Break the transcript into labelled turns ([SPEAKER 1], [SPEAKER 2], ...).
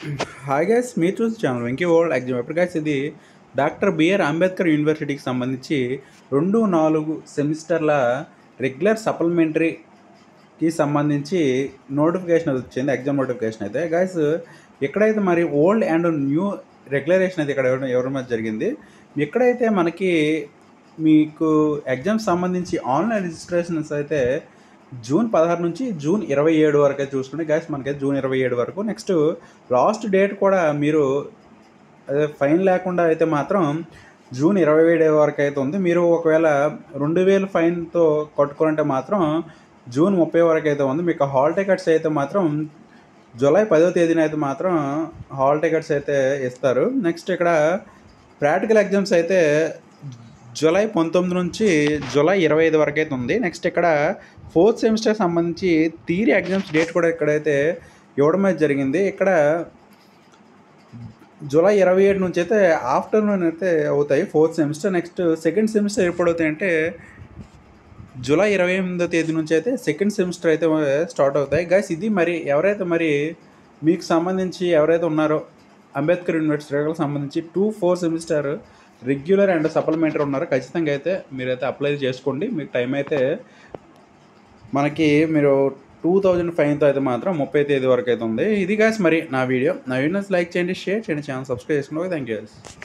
[SPEAKER 1] hi guys మీరు చూసి channel Venky world exam ఎప్పుడు గైస్ ఇది డాక్టర్ బిఆర్ అంబేద్కర్ యూనివర్సిటీకి సంబంధించి రెండు నాలుగు సెమిస్టర్ల రెగ్యులర్ సప్లిమెంటరీకి సంబంధించి నోటిఫికేషన్ అది వచ్చింది ఎగ్జామ్ నోటిఫికేషన్ అయితే గైస్ ఎక్కడైతే మరి ఓల్డ్ అండ్ న్యూ రెగ్యులరేషన్ అయితే ఇక్కడ ఇవ్వడం ఇవ్వడం అనేది జరిగింది ఎక్కడైతే మనకి మీకు ఎగ్జామ్ సంబంధించి ఆన్లైన్ రిజిస్ట్రేషన్స్ అయితే జూన్ పదహారు నుంచి జూన్ ఇరవై ఏడు వరకు అయితే చూసుకుంటే గ్యాస్ మనకైతే జూన్ ఇరవై ఏడు వరకు నెక్స్ట్ లాస్ట్ డేట్ కూడా మీరు అదే ఫైన్ లేకుండా అయితే మాత్రం జూన్ ఇరవై ఏడు వరకు అయితే ఉంది మీరు ఒకవేళ రెండు వేలు ఫైన్తో కట్టుకోవాలంటే మాత్రం జూన్ ముప్పై వరకు అయితే ఉంది మీకు హాల్ టికెట్స్ అయితే మాత్రం జూలై పదో తేదీన అయితే మాత్రం హాల్ టికెట్స్ అయితే ఇస్తారు నెక్స్ట్ ఇక్కడ ప్రాక్టికల్ ఎగ్జామ్స్ అయితే జూలై పంతొమ్మిది నుంచి జూలై ఇరవై ఐదు వరకు అయితే ఉంది నెక్స్ట్ ఇక్కడ ఫోర్త్ సెమిస్టర్ సంబంధించి థియరీ ఎగ్జామ్స్ డేట్ కూడా ఇక్కడైతే ఇవ్వడం అయితే జరిగింది ఇక్కడ జూలై ఇరవై ఏడు నుంచి అయితే ఆఫ్టర్నూన్ అయితే అవుతాయి fourth semester next second semester ఎప్పుడు అవుతాయి అంటే జూలై ఇరవై ఎనిమిదో తేదీ నుంచి అయితే సెకండ్ సెమిస్టర్ అయితే స్టార్ట్ అవుతాయి గైస్ ఇది మరి ఎవరైతే మరి మీకు సంబంధించి ఎవరైతే ఉన్నారో అంబేద్కర్ యూనివర్సిటీకి సంబంధించి two four semester regular and supplementary ఉన్నారో ఖచ్చితంగా అయితే మీరైతే అప్లై చేసుకోండి మీకు టైం అయితే మనకి మీరు టూ థౌజండ్ ఫైవ్తో అయితే మాత్రం ముప్పై తేదీ వరకు అయితే ఉంది ఇది గాస్ మరి నా వీడియో నా వీడియోస్ లైక్ చేయండి షేర్ చేయండి ఛానల్ సబ్స్క్రైబ్ చేసుకోండి థ్యాంక్ యూ